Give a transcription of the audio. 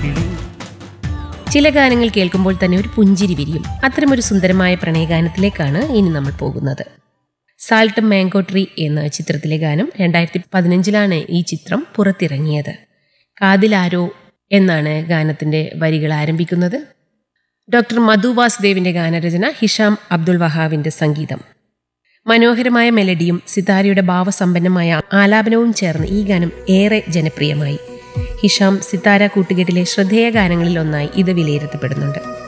കിളി ചില ഗാനങ്ങൾ കേൾക്കുമ്പോൾ തന്നെ ഒരു പുഞ്ചിരി വിരിയും അത്തരമൊരു സുന്ദരമായ പ്രണയഗാനത്തിലേക്കാണ് ഇനി നമ്മൾ പോകുന്നത് സാൾട്ട് മാംഗോ ട്രീ എന്ന ചിത്രത്തിലെ ഗാനം രണ്ടായിരത്തി പതിനഞ്ചിലാണ് ഈ ചിത്രം പുറത്തിറങ്ങിയത് കാതിലാരോ എന്നാണ് ഗാനത്തിന്റെ വരികൾ ആരംഭിക്കുന്നത് ഡോക്ടർ മധു വാസുദേവിന്റെ ഗാനരചന ഹിഷാം അബ്ദുൾ വഹാബിന്റെ സംഗീതം മനോഹരമായ മെലഡിയും സിതാരയുടെ ഭാവസമ്പന്നമായ ആലാപനവും ചേർന്ന് ഈ ഗാനം ഏറെ ജനപ്രിയമായി ഹിഷാം സിതാര കൂട്ടുകെട്ടിലെ ശ്രദ്ധേയ ഗാനങ്ങളിൽ ഒന്നായി ഇത് വിലയിരുത്തപ്പെടുന്നുണ്ട്